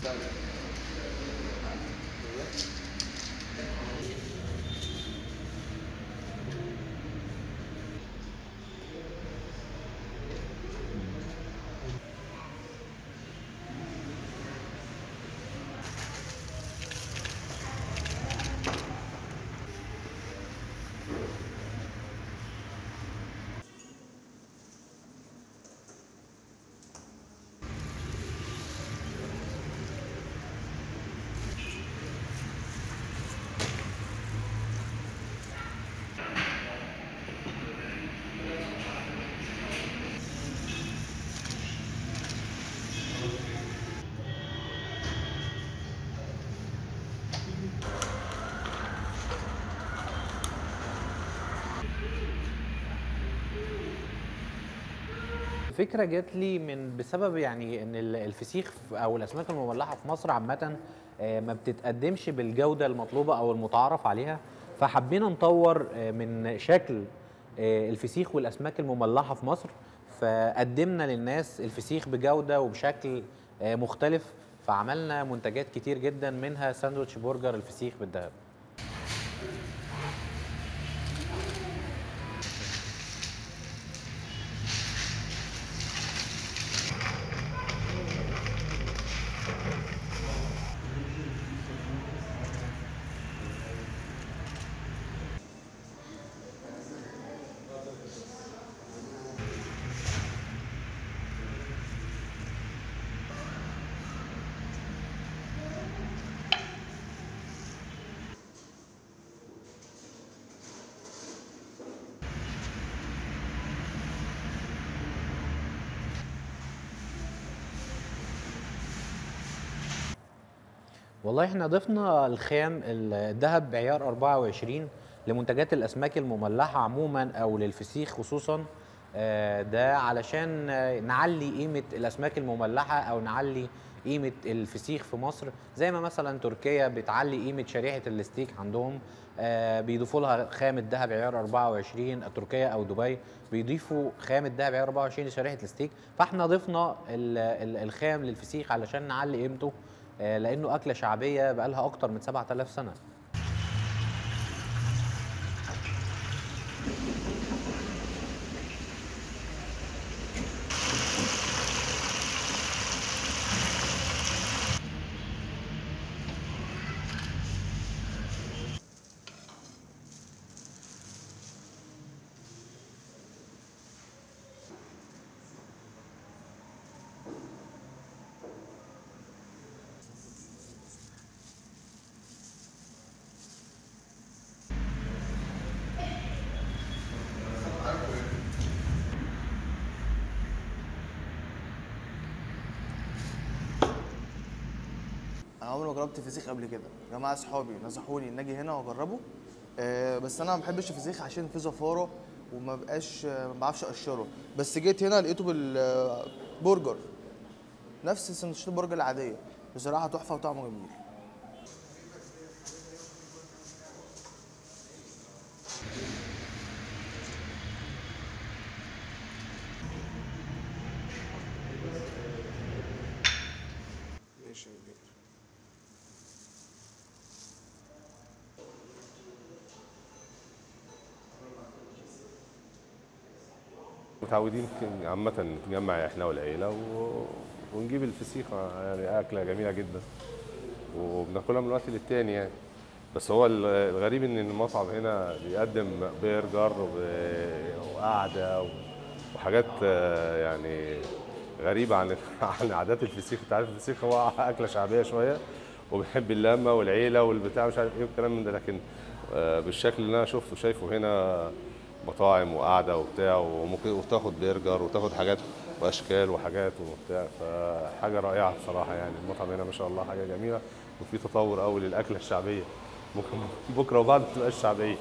الفكره جات لي من بسبب يعني ان ال- الفسيخ في- او الاسماك المملحه في مصر عامه آه، ما بتتقدمش بالجوده المطلوبه او المتعارف عليها فحبينا نطور آه، من شكل آه، الفسيخ والاسماك المملحه في مصر فقدمنا للناس الفسيخ بجوده وبشكل آه، مختلف فعملنا منتجات كتير جدا منها ساندوتش برجر الفسيخ بالذهب والله احنا ضفنا الخام الذهب بعيار 24 لمنتجات الاسماك المملحه عموما او للفسيخ خصوصا آه، ده علشان آه، نعلي قيمه الاسماك المملحه او نعلي قيمه الفسيخ في مصر زي ما مثلا تركيا بتعلي قيمه شريحه الستيك عندهم آه، بيضيفوا لها خام الذهب عيار 24 تركيا او دبي بيضيفوا خام الذهب عيار 24 لشريحه الستيك فاحنا ضفنا ال- ال- الخام للفسيخ علشان نعلي قيمته آه، لانه اكله شعبيه بقالها اكتر من 7000 سنه انا عمري ما جربت فسيخ قبل كده جماعه اصحابي نصحوني ان اجي هنا واجربه آه بس انا ما بحبش الفسيخ عشان فيه زفاره وما بقاش آه، ما بعرفش اقشره بس جيت هنا لقيته بالبرجر نفس سندوتشات البرجر العاديه بصراحه تحفه وطعمه جميل ماشي يا كبير. متعودين ك- عامة نتجمع احنا والعيلة و... ونجيب الفسيخ يعني أكلة جميلة جدا وبناكلها من وقت للتاني يعني بس هو ال- الغريب إن المطعم هنا بيقدم برجر و- وقعدة و- وحاجات آه، يعني غريبة عن عن عادات الفسيخ أنت عارف الفسيخ هو أكلة شعبية شوية وبيحب اللمة والعيلة والبتاع مش عارف إيه والكلام من ده لكن آه، بالشكل اللي أنا شفته شايفه هنا مطاعم وقعده وبتاع وممكن وتاخد برجر وتاخد حاجات واشكال وحاجات وبتاع فحاجه رائعه بصراحه يعني المطعم هنا ما شاء الله حاجه جميله وفي تطور قوي للاكله الشعبيه ممكن بكره وبعد ما تبقاش شعبيه